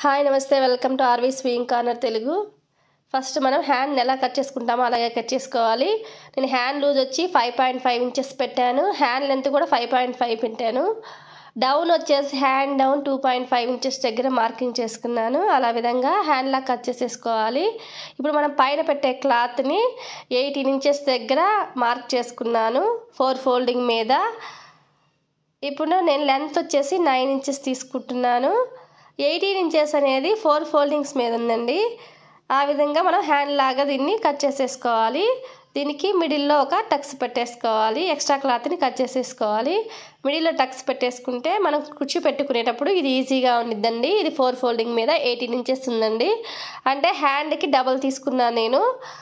hi నమస్తే welcome to RV swing corner Telugu first మనం hand ఎలా కట్ చేసుకుంటామో అలాగే కట్ చేసుకోవాలి నేను హ్యాండ్ లూజ్ వచ్చి ఫైవ్ పాయింట్ ఫైవ్ ఇంచెస్ పెట్టాను హ్యాండ్ లెంత్ కూడా ఫైవ్ పాయింట్ ఫైవ్ పెట్టాను డౌన్ వచ్చేసి hand down two point five inches దగ్గర మార్కింగ్ చేసుకున్నాను అలా విధంగా హ్యాండ్ లా కట్ చేసేసుకోవాలి ఇప్పుడు మనం పైన పెట్టే క్లాత్ని ఎయిటీన్ ఇంచెస్ దగ్గర మార్క్ చేసుకున్నాను ఫోర్ ఫోల్డింగ్ మీద ఇప్పుడు నేను లెంత్ వచ్చేసి నైన్ ఇంచెస్ తీసుకుంటున్నాను ఎయిటీన్ ఇంచెస్ అనేది ఫోర్ ఫోల్డింగ్స్ మీద ఉందండి ఆ విధంగా మనం హ్యాండ్ లాగా దీన్ని కట్ చేసేసుకోవాలి దీనికి మిడిల్లో ఒక టక్స్ పెట్టేసుకోవాలి ఎక్స్ట్రా క్లాత్ని కట్ చేసేసుకోవాలి మిడిల్లో టక్స్ పెట్టేసుకుంటే మనం కుర్చీ పెట్టుకునేటప్పుడు ఇది ఈజీగా ఉండిద్దండి ఇది ఫోర్ ఫోల్డింగ్ మీద ఎయిటీన్ ఇంచెస్ ఉందండి అంటే హ్యాండ్కి డబల్ తీసుకున్నాను నేను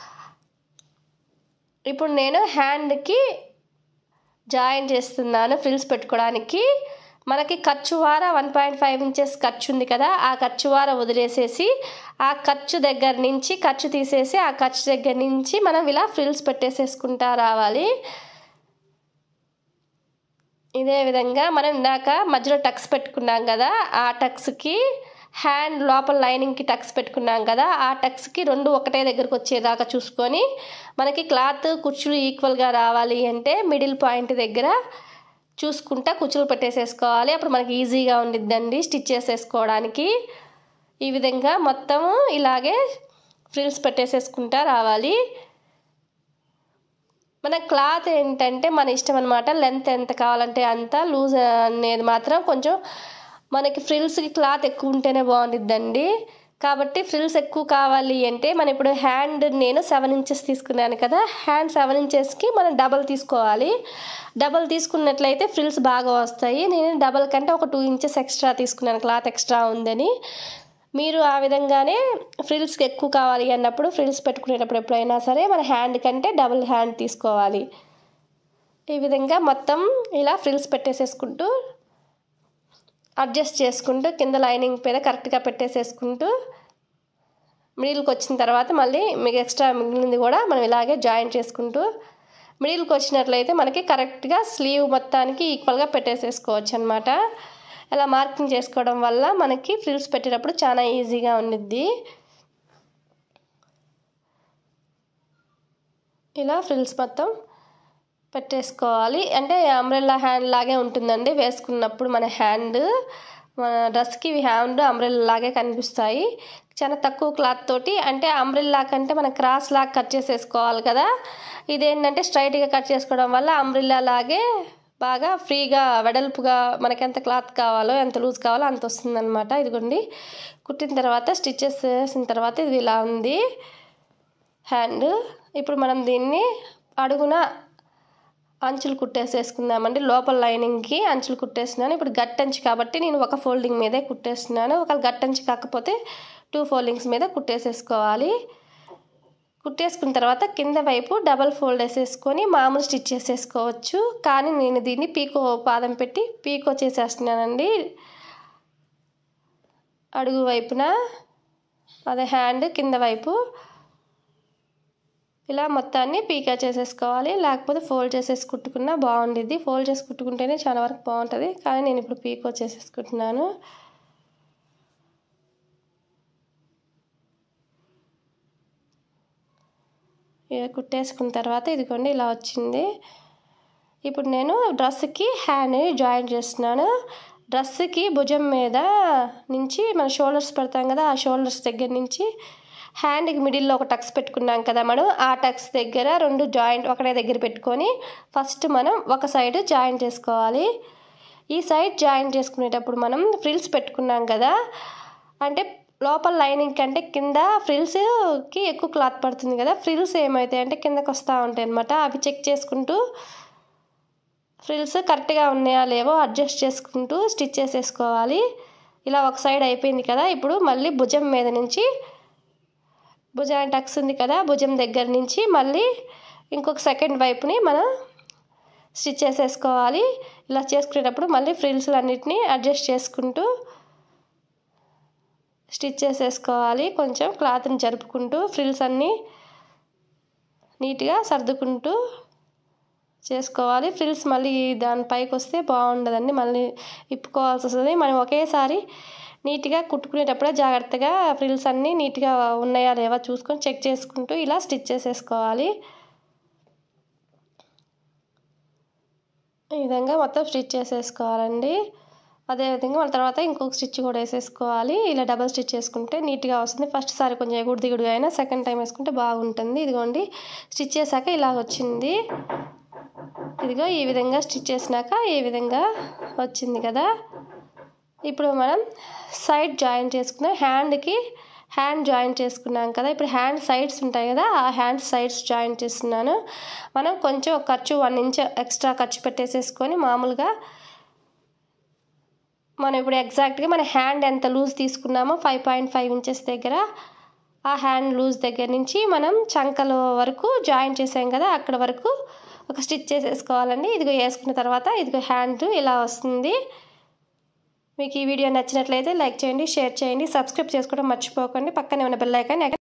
ఇప్పుడు నేను హ్యాండ్కి జాయిన్ చేస్తున్నాను ఫ్రిల్స్ పెట్టుకోవడానికి మనకి ఖర్చు వార వన్ పాయింట్ ఫైవ్ ఇంచెస్ ఖర్చు ఉంది కదా ఆ ఖర్చు వార వదిలేసేసి ఆ ఖర్చు దగ్గర నుంచి ఖర్చు తీసేసి ఆ ఖర్చు దగ్గర నుంచి మనం ఇలా ఫ్రిల్స్ పెట్టేసేసుకుంటా రావాలి ఇదే విధంగా మనం ఇందాక మధ్యలో టక్స్ పెట్టుకున్నాం కదా ఆ టక్స్కి హ్యాండ్ లోపల లైనింగ్కి టక్స్ పెట్టుకున్నాం కదా ఆ టక్స్కి రెండు ఒకటే దగ్గరకు వచ్చేదాకా చూసుకొని మనకి క్లాత్ కుర్చీలు ఈక్వల్గా రావాలి అంటే మిడిల్ పాయింట్ దగ్గర చూసుకుంటా కుచ్చులు పెట్టేసేసుకోవాలి అప్పుడు మనకి ఈజీగా ఉండిద్దండి స్టిచ్ చేసేసుకోవడానికి ఈ విధంగా మొత్తం ఇలాగే ఫ్రిల్స్ పెట్టేసేసుకుంటా రావాలి మన క్లాత్ ఏంటంటే మన ఇష్టం అనమాట లెంత్ ఎంత కావాలంటే అంత లూజ్ అనేది మాత్రం కొంచెం మనకి ఫ్రిల్స్కి క్లాత్ ఎక్కువ ఉంటేనే బాగుండిద్దండి కాబట్టి ఫ్రిల్స్ ఎక్కువ కావాలి అంటే మనం ఇప్పుడు హ్యాండ్ నేను సెవెన్ ఇంచెస్ తీసుకున్నాను కదా హ్యాండ్ సెవెన్ ఇంచెస్కి మనం డబల్ తీసుకోవాలి డబల్ తీసుకున్నట్లయితే ఫ్రిల్స్ బాగా వస్తాయి నేను డబల్ కంటే ఒక టూ ఇంచెస్ ఎక్స్ట్రా తీసుకున్నాను క్లాత్ ఎక్స్ట్రా ఉందని మీరు ఆ విధంగానే ఫ్రిల్స్కి ఎక్కువ కావాలి అన్నప్పుడు ఫ్రిల్స్ పెట్టుకునేటప్పుడు ఎప్పుడైనా సరే మన హ్యాండ్ కంటే డబుల్ హ్యాండ్ తీసుకోవాలి ఈ విధంగా మొత్తం ఇలా ఫ్రిల్స్ పెట్టేసేసుకుంటూ అడ్జస్ట్ చేసుకుంటూ కింద లైనింగ్ మీద కరెక్ట్గా పెట్టేసేసుకుంటూ మిడిల్కి వచ్చిన తర్వాత మళ్ళీ మీకు ఎక్స్ట్రా మిగిలింది కూడా మనం ఇలాగే జాయిన్ చేసుకుంటూ మిడిల్కి వచ్చినట్లయితే మనకి కరెక్ట్గా స్లీవ్ మొత్తానికి ఈక్వల్గా పెట్టేసేసుకోవచ్చు అనమాట ఇలా మార్కింగ్ చేసుకోవడం వల్ల మనకి ఫ్రిల్స్ పెట్టేటప్పుడు చాలా ఈజీగా ఉండిద్ది ఇలా ఫ్రిల్స్ మొత్తం పెట్టేసుకోవాలి అంటే అంబ్రెల్లా హ్యాండ్ లాగే ఉంటుందండి వేసుకున్నప్పుడు మన హ్యాండ్ మన డ్రెస్కి హ్యాండ్ అంబ్రెల్లా లాగే కనిపిస్తాయి చాలా తక్కువ క్లాత్ తోటి అంటే అంబ్రెల్లా కంటే మన క్రాస్ లాగా కట్ చేసేసుకోవాలి కదా ఇదేంటంటే స్ట్రైట్గా కట్ చేసుకోవడం వల్ల అంబ్రెల్లా లాగే బాగా ఫ్రీగా వెడల్పుగా మనకి ఎంత క్లాత్ కావాలో ఎంత లూజ్ కావాలో అంత వస్తుందన్నమాట ఇదిగోండి కుట్టిన తర్వాత స్టిచ్చెస్ వేసిన తర్వాత ఇది ఇలా ఉంది హ్యాండ్ ఇప్పుడు మనం దీన్ని అడుగున అంచులు కుట్టేసేసుకుందామండి లోపల లైనింగ్కి అంచులు కుట్టేస్తున్నాను ఇప్పుడు గట్టంచి కాబట్టి నేను ఒక ఫోల్డింగ్ మీదే కుట్టేస్తున్నాను ఒకవేళ గట్టంచి కాకపోతే టూ ఫోల్డింగ్స్ మీద కుట్టేసేసుకోవాలి కుట్టేసుకున్న తర్వాత కింద వైపు డబల్ ఫోల్డ్ వేసేసుకొని మామూలు స్టిచ్ చేసేసుకోవచ్చు కానీ నేను దీన్ని పీకో పాదం పెట్టి పీకో చేసేస్తున్నానండి అడుగు వైపున అదే హ్యాండ్ కింద వైపు ఇలా మొత్తాన్ని పీకా చేసేసుకోవాలి లేకపోతే ఫోల్డ్ చేసేసి కుట్టుకున్నా బాగుండిద్ది ఫోల్డ్ చేసి కుట్టుకుంటేనే చాలా వరకు బాగుంటుంది కానీ నేను ఇప్పుడు పీకో చేసేసుకుంటున్నాను కుట్టేసుకున్న తర్వాత ఇదిగోండి ఇలా వచ్చింది ఇప్పుడు నేను డ్రెస్కి హ్యాండ్ జాయిన్ చేస్తున్నాను డ్రెస్కి భుజం మీద నుంచి మన షోల్డర్స్ పెడతాం కదా ఆ షోల్డర్స్ దగ్గర నుంచి హ్యాండ్కి మిడిల్లో ఒక టక్స్ పెట్టుకున్నాం కదా మనం ఆ టక్స్ దగ్గర రెండు జాయింట్ ఒకటే దగ్గర పెట్టుకొని ఫస్ట్ మనం ఒక సైడ్ జాయిన్ చేసుకోవాలి ఈ సైడ్ జాయిన్ చేసుకునేటప్పుడు మనం ఫ్రిల్స్ పెట్టుకున్నాం కదా అంటే లోపల లైనింగ్ కంటే కింద ఫ్రిల్స్కి ఎక్కువ క్లాత్ పడుతుంది కదా ఫ్రిల్స్ ఏమవుతాయి అంటే కిందకు వస్తూ ఉంటాయి అనమాట అవి చెక్ చేసుకుంటూ ఫ్రిల్స్ కరెక్ట్గా ఉన్నాయా లేవో అడ్జస్ట్ చేసుకుంటూ స్టిచ్ చేసేసుకోవాలి ఇలా ఒక సైడ్ అయిపోయింది కదా ఇప్పుడు మళ్ళీ భుజం మీద నుంచి భుజం టక్స్ ఉంది కదా భుజం దగ్గర నుంచి మళ్ళీ ఇంకొక సెకండ్ వైపుని మనం స్టిచ్ చేసేసుకోవాలి ఇలా చేసుకునేటప్పుడు మళ్ళీ ఫ్రిల్స్ అన్నిటిని అడ్జస్ట్ చేసుకుంటూ స్టిచ్ చేసేసుకోవాలి కొంచెం క్లాత్ని జరుపుకుంటూ ఫ్రిల్స్ అన్నీ నీట్గా సర్దుకుంటూ చేసుకోవాలి ఫ్రిల్స్ మళ్ళీ దాని పైకి వస్తే బాగుండదండి మళ్ళీ ఇప్పుకోవాల్సి వస్తుంది మనం ఒకేసారి నీట్గా కుట్టుకునేటప్పుడే జాగ్రత్తగా ఫ్రిల్స్ అన్నీ నీట్గా ఉన్నాయా లేవా చూసుకొని చెక్ చేసుకుంటూ ఇలా స్టిచ్ చేసేసుకోవాలి ఈ విధంగా మొత్తం స్టిచ్ చేసేసుకోవాలండి అదేవిధంగా మళ్ళీ తర్వాత ఇంకొక స్టిచ్ కూడా వేసేసుకోవాలి ఇలా డబల్ స్టిచ్ చేసుకుంటే నీట్గా వస్తుంది ఫస్ట్ సారి కొంచెం ఎగుడు దిగుడుగా అయినా సెకండ్ టైం వేసుకుంటే బాగుంటుంది ఇదిగోండి స్టిచ్ చేశాక ఇలా వచ్చింది ఇదిగో ఈ విధంగా స్టిచ్ చేసినాక ఈ విధంగా వచ్చింది కదా ఇప్పుడు మనం సైడ్ జాయిన్ చేసుకున్నాం హ్యాండ్కి హ్యాండ్ జాయిన్ చేసుకున్నాం కదా ఇప్పుడు హ్యాండ్ సైడ్స్ ఉంటాయి కదా ఆ హ్యాండ్ సైడ్స్ జాయిన్ చేస్తున్నాను మనం కొంచెం ఖర్చు వన్ ఇంచ్ ఎక్స్ట్రా ఖర్చు పెట్టేసేసుకొని మామూలుగా మనం ఇప్పుడు ఎగ్జాక్ట్గా మన హ్యాండ్ ఎంత లూజ్ తీసుకున్నామో ఫైవ్ పాయింట్ ఫైవ్ ఇంచెస్ దగ్గర ఆ హ్యాండ్ లూజ్ దగ్గర నుంచి మనం చంకల వరకు జాయిన్ చేసాం కదా అక్కడ వరకు ఒక స్టిచ్ చేసేసుకోవాలండి ఇదిగో వేసుకున్న తర్వాత ఇదిగో హ్యాండ్ ఇలా వస్తుంది మీకు ఈ వీడియో నచ్చినట్లయితే లైక్ చేయండి షేర్ చేయండి సబ్స్క్రైబ్ చేసుకోవడం మర్చిపోకండి పక్కనే ఉన్న బెల్ ఐకాన్